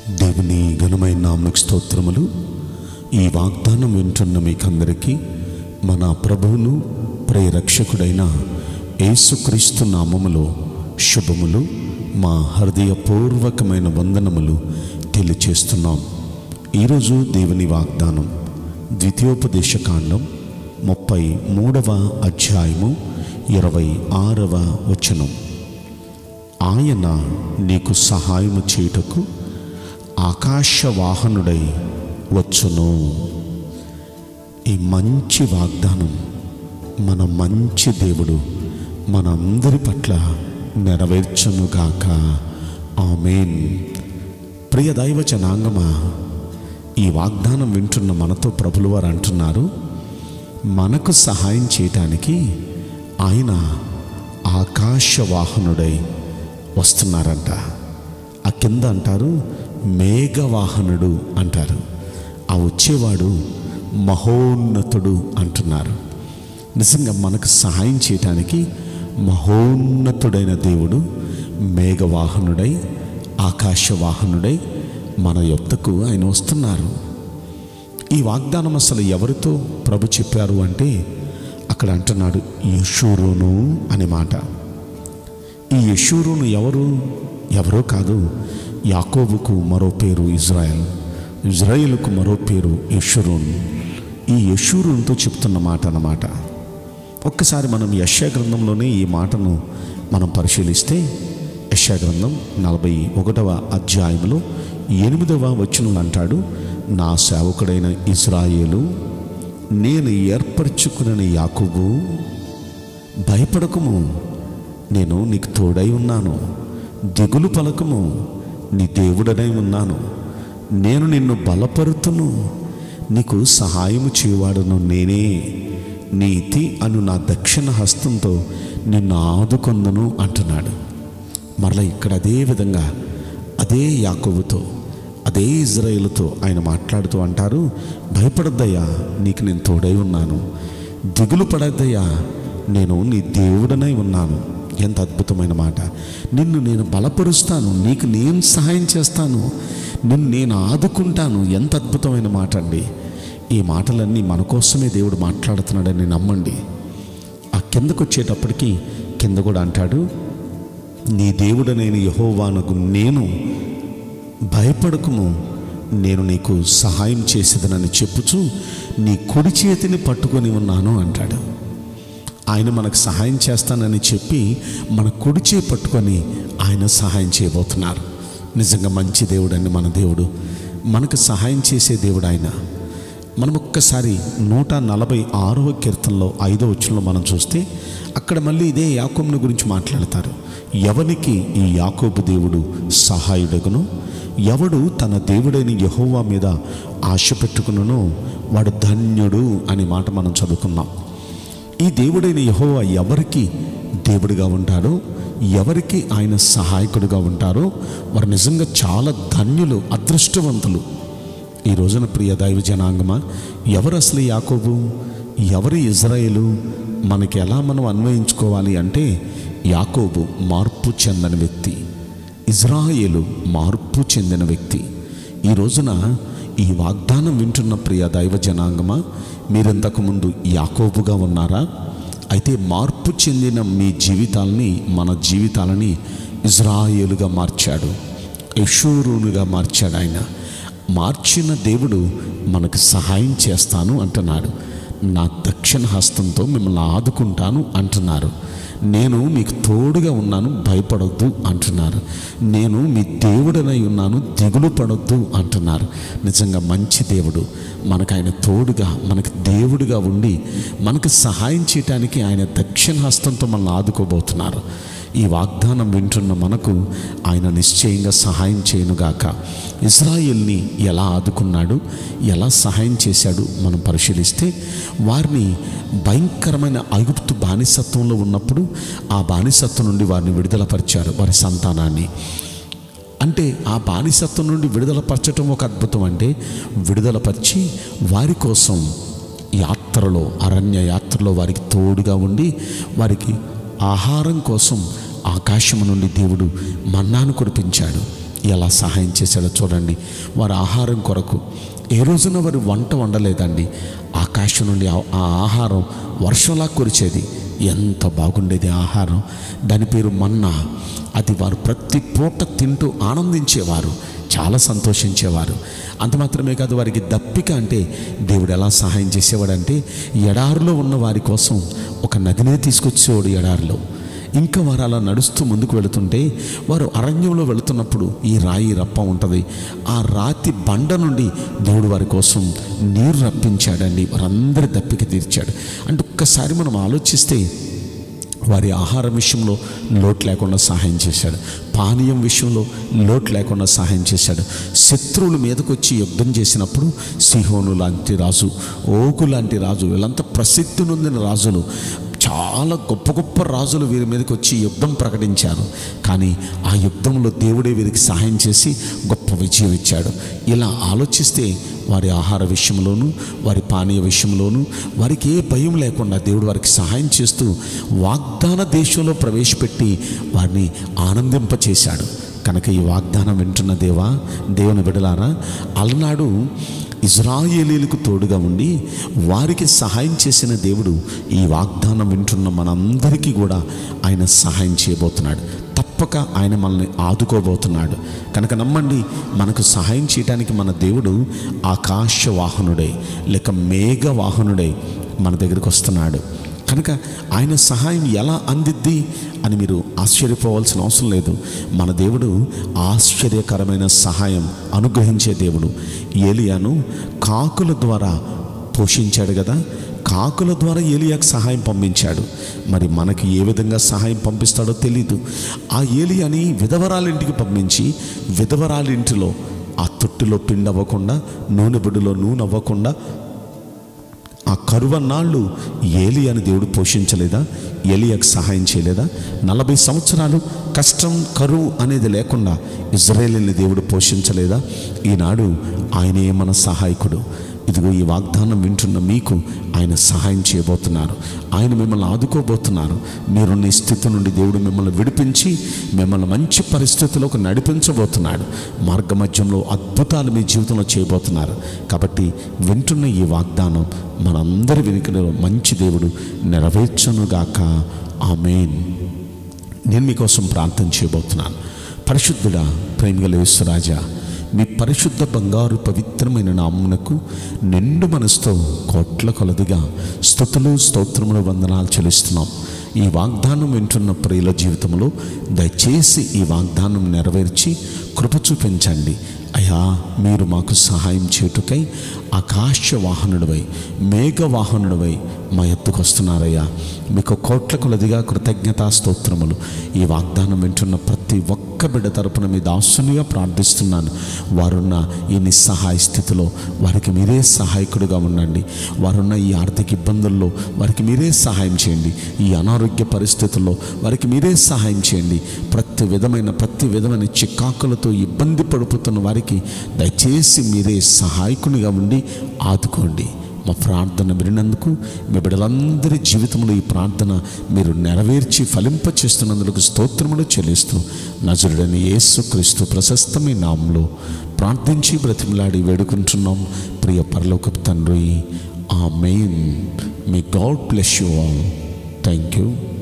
దేవుని ఘనమైన నామకు స్తోత్రములు ఈ వాగ్దానం వింటున్న మీకందరికీ మన ప్రభువును ప్రేరక్షకుడైన యేసుక్రీస్తు నామములో శుభములు మా హృదయపూర్వకమైన వందనములు తెలియచేస్తున్నాం ఈరోజు దేవుని వాగ్దానం ద్వితీయోపదేశకాండం ముప్పై మూడవ అధ్యాయము ఇరవై ఆరవ వచనం ఆయన నీకు సహాయము చేయుటకు ఆకాశవాహనుడై వచ్చును ఈ మంచి వాగ్దానం మన మంచి దేవుడు మనందరి పట్ల నెరవేర్చునుగాక ఆమెన్ ప్రియ దైవ జనాంగమా ఈ వాగ్దానం వింటున్న మనతో ప్రభులు వారు అంటున్నారు మనకు సహాయం చేయటానికి ఆయన ఆకాశవాహనుడై వస్తున్నారంట ఆ కింద అంటారు మేఘవాహనుడు అంటారు ఆ వచ్చేవాడు మహోన్నతుడు అంటున్నారు నిజంగా మనకు సహాయం చేయటానికి మహోన్నతుడైన దేవుడు మేఘవాహనుడై ఆకాశవాహనుడై మన యొద్దకు ఆయన వస్తున్నారు ఈ వాగ్దానం అసలు ఎవరితో ప్రభు చెప్పారు అంటే అక్కడ అంటున్నాడు యశూరును అనే మాట ఈ యశూరును ఎవరు ఎవరో కాదు యాకోబుకు మరో పేరు ఇజ్రాయెల్ ఇజ్రాయేలుకు మరో పేరు యశూరున్ ఈ యశూరునితో చెప్తున్న మాట అన్నమాట ఒక్కసారి మనం యశా గ్రంథంలోనే ఈ మాటను మనం పరిశీలిస్తే యశా గ్రంథం నలభై ఒకటవ అధ్యాయంలో ఎనిమిదవ వచనం అంటాడు నా సేవకుడైన ఇజ్రాయేలు నేను ఏర్పరచుకున్న యాకోబు భయపడకము నేను నీకు తోడై ఉన్నాను దిగులు పలకము నీ దేవుడనై ఉన్నాను నేను నిన్ను బలపరుతును నీకు సహాయము చేయవాడును నేనే నీతి అను నా దక్షిణ హస్తంతో నిన్ను ఆదుకొందును అంటున్నాడు మరలా ఇక్కడ అదే విధంగా అదే యాకోబుతో అదే ఇజ్రాయేలుతో ఆయన మాట్లాడుతూ అంటారు భయపడద్దయ్యా నీకు నేను తోడై ఉన్నాను దిగులు పడద్దయ్యా నేను నీ దేవుడనై ఉన్నాను ఎంత అద్భుతమైన మాట నిన్ను నేను బలపరుస్తాను నీకు నేను సహాయం చేస్తాను నిన్ను నేను ఆదుకుంటాను ఎంత అద్భుతమైన మాట అండి ఈ మాటలన్నీ మన కోసమే దేవుడు మాట్లాడుతున్నాడని నమ్మండి ఆ కిందకు వచ్చేటప్పటికి కింద కూడా అంటాడు నీ దేవుడనైన యహోవానకు నేను భయపడకుము నేను నీకు సహాయం చేసేదనని చెప్పుచు నీ కుడి చేతిని పట్టుకొని ఉన్నాను అంటాడు ఆయన మనకు సహాయం చేస్తానని చెప్పి మన కుడి చేయి పట్టుకొని ఆయన సహాయం చేయబోతున్నారు నిజంగా మంచి దేవుడు అండి మన దేవుడు మనకు సహాయం చేసే దేవుడు ఆయన మనం ఒక్కసారి నూట నలభై ఆరవ కీర్తనలో ఐదో వచ్చంలో మనం చూస్తే అక్కడ మళ్ళీ ఇదే యాకోబుని గురించి మాట్లాడతారు ఎవనికి ఈ యాకోబు దేవుడు సహాయుడగును ఎవడు తన దేవుడైన యహోవా మీద ఆశ పెట్టుకున్ననో వాడు ధన్యుడు అనే మాట మనం చదువుకున్నాం ఈ దేవుడైన యహోవా ఎవరికి దేవుడిగా ఉంటాడో ఎవరికి ఆయన సహాయకుడిగా ఉంటారో వారు నిజంగా చాలా ధన్యులు అదృష్టవంతులు ఈ రోజున ప్రియ దైవ జనాంగమా ఎవరు అసలు యాకోబు ఎవరు ఇజ్రాయేలు మనకి ఎలా మనం అన్వయించుకోవాలి అంటే యాకోబు మార్పు చెందని వ్యక్తి ఇజ్రాయేలు మార్పు చెందిన వ్యక్తి ఈ రోజున ఈ వాగ్దానం వింటున్న ప్రియ దైవ జనాంగమా మీరింతకు ముందు యాకోబుగా ఉన్నారా అయితే మార్పు చెందిన మీ జీవితాలని మన జీవితాలని ఇజ్రాయేలుగా మార్చాడు యశూరునుగా మార్చాడు ఆయన మార్చిన దేవుడు మనకు సహాయం చేస్తాను అంటున్నాడు నా దక్షిణ హస్తంతో మిమ్మల్ని ఆదుకుంటాను అంటున్నారు నేను మీకు తోడుగా ఉన్నాను భయపడొద్దు అంటున్నారు నేను మీ దేవుడనై ఉన్నాను దిగులు పడొద్దు అంటున్నారు నిజంగా మంచి దేవుడు మనకు ఆయన తోడుగా మనకు దేవుడిగా ఉండి మనకు సహాయం చేయటానికి ఆయన దక్షిణ హస్తంతో మనల్ని ఆదుకోబోతున్నారు ఈ వాగ్దానం వింటున్న మనకు ఆయన నిశ్చయంగా సహాయం చేయనుగాక ఇజ్రాయిల్ని ఎలా ఆదుకున్నాడు ఎలా సహాయం చేశాడు మనం పరిశీలిస్తే వారిని భయంకరమైన ఐగుప్తు బానిసత్వంలో ఉన్నప్పుడు ఆ బానిసత్వం నుండి వారిని విడుదలపరిచారు వారి సంతానాన్ని అంటే ఆ బానిసత్వం నుండి విడుదలపరచటం ఒక అద్భుతం అంటే విడుదలపరిచి వారి కోసం యాత్రలో అరణ్య యాత్రలో వారికి తోడుగా ఉండి వారికి ఆహారం కోసం ఆకాశము నుండి దేవుడు మన్నాను కురిపించాడు ఎలా సహాయం చేశాడో చూడండి వారి ఆహారం కొరకు ఏ రోజున వారు వంట వండలేదండి ఆకాశం నుండి ఆ- ఆ ఆహారం వర్షంలా కురిచేది ఎంత బాగుండేది ఆహారం దాని పేరు మన్నా అది వారు ప్రతి పూట తింటూ ఆనందించేవారు చాలా సంతోషించేవారు అంత మాత్రమే కాదు వారికి దప్పిక అంటే దేవుడు ఎలా సహాయం చేసేవాడంటే ఎడారిలో ఉన్న వారి కోసం ఒక నదినే తీసుకొచ్చేవాడు ఎడారిలో ఇంకా వారు అలా నడుస్తూ ముందుకు వెళుతుంటే వారు అరణ్యంలో వెళుతున్నప్పుడు ఈ రాయి రప్ప ఉంటుంది ఆ రాతి బండ నుండి దేవుడు వారి కోసం నీరు రప్పించాడండి వారందరి దప్పిక తీర్చాడు అంటే ఒక్కసారి మనం ఆలోచిస్తే వారి ఆహారం విషయంలో లోటు లేకుండా సహాయం చేశాడు పానీయం విషయంలో లోటు లేకుండా సహాయం చేశాడు శత్రువుల మీదకి వచ్చి యుద్ధం చేసినప్పుడు సిహోను లాంటి రాజు ఓకు లాంటి రాజు వీళ్ళంతా ప్రసిద్ధి నొందిన రాజులు చాలా గొప్ప గొప్ప రాజులు వీరి మీదకి వచ్చి యుద్ధం ప్రకటించారు కానీ ఆ యుద్ధంలో దేవుడే వీరికి సహాయం చేసి గొప్ప విజయం ఇచ్చాడు ఇలా ఆలోచిస్తే వారి ఆహార విషయంలోనూ వారి పానీయ విషయంలోనూ వారికి ఏ భయం లేకుండా దేవుడు వారికి సహాయం చేస్తూ వాగ్దాన దేశంలో ప్రవేశపెట్టి వారిని ఆనందింపచేశాడు కనుక ఈ వాగ్దానం వింటున్న దేవా దేవుని బిడలారా అలనాడు ఇజ్రాయేలీలకు తోడుగా ఉండి వారికి సహాయం చేసిన దేవుడు ఈ వాగ్దానం వింటున్న మనందరికీ కూడా ఆయన సహాయం చేయబోతున్నాడు తప్పక ఆయన మనల్ని ఆదుకోబోతున్నాడు కనుక నమ్మండి మనకు సహాయం చేయడానికి మన దేవుడు ఆకాశ వాహనుడే లేక మేఘ వాహనుడే మన దగ్గరికి వస్తున్నాడు కనుక ఆయన సహాయం ఎలా అందిద్ది అని మీరు ఆశ్చర్యపోవాల్సిన అవసరం లేదు మన దేవుడు ఆశ్చర్యకరమైన సహాయం అనుగ్రహించే దేవుడు ఏలియాను కాకుల ద్వారా పోషించాడు కదా కాకుల ద్వారా ఏలియాకు సహాయం పంపించాడు మరి మనకి ఏ విధంగా సహాయం పంపిస్తాడో తెలీదు ఆ ఏలియాని విధవరాలింటికి పంపించి విధవరాలింటిలో ఆ తొట్టిలో పిండి అవ్వకుండా నూనె బుడ్డులో నూనె అవ్వకుండా ఆ కరువన్నాళ్ళు ఏలి అని దేవుడు పోషించలేదా ఏలియాకు సహాయం చేయలేదా నలభై సంవత్సరాలు కష్టం కరువు అనేది లేకుండా ఇజ్రాయేలీని దేవుడు పోషించలేదా ఈనాడు ఆయనే మన సహాయకుడు ఇదిగో ఈ వాగ్దానం వింటున్న మీకు ఆయన సహాయం చేయబోతున్నారు ఆయన మిమ్మల్ని ఆదుకోబోతున్నారు మీరున్న ఈ స్థితి నుండి దేవుడు మిమ్మల్ని విడిపించి మిమ్మల్ని మంచి పరిస్థితుల్లోకి నడిపించబోతున్నాడు మార్గ మధ్యంలో అద్భుతాలు మీ జీవితంలో చేయబోతున్నారు కాబట్టి వింటున్న ఈ వాగ్దానం మనందరి వెనుకలో మంచి దేవుడు నెరవేర్చునుగాక ఆమెన్ నేను మీకోసం ప్రార్థన చేయబోతున్నాను పరిశుద్ధుడా ప్రేమగల యేసురాజా మీ పరిశుద్ధ బంగారు పవిత్రమైన నామునకు నిండు మనసుతో కోట్ల కొలదిగా స్థుతులు స్తోత్రములు వందనాలు చెల్లిస్తున్నాం ఈ వాగ్దానం వింటున్న ప్రియుల జీవితంలో దయచేసి ఈ వాగ్దానం నెరవేర్చి కృప చూపించండి అయ్యా మీరు మాకు సహాయం చేటుకై ఆకాశ వాహనుడివై మేఘ వాహనుడివై మా ఎత్తుకు వస్తున్నారయ్యా మీకు కోట్ల కొలదిగా కృతజ్ఞతా స్తోత్రములు ఈ వాగ్దానం వింటున్న ప్రతి ఒక్క బిడ్డ తరపున మీ దాసునిగా ప్రార్థిస్తున్నాను వారున్న ఈ నిస్సహాయ స్థితిలో వారికి మీరే సహాయకుడుగా ఉండండి వారున్న ఈ ఆర్థిక ఇబ్బందుల్లో వారికి మీరే సహాయం చేయండి ఈ అనారోగ్య పరిస్థితుల్లో వారికి మీరే సహాయం చేయండి ప్రతి విధమైన ప్రతి విధమైన చికాకులతో ఇబ్బంది పడిపోతున్న వారికి దయచేసి మీరే సహాయకునిగా ఉండి ఆదుకోండి మా ప్రార్థన వినినందుకు మీ బిడ్డలందరి జీవితంలో ఈ ప్రార్థన మీరు నెరవేర్చి ఫలింప చేస్తున్నందుకు స్తోత్రములు చెల్లిస్తూ నజరుడని యేసు క్రీస్తు ప్రశస్తమైన నామంలో ప్రార్థించి బ్రతిమలాడి వేడుకుంటున్నాం ప్రియ పరలోకపు తండ్రి ఆ మెయిన్ మీ God bless you all thank you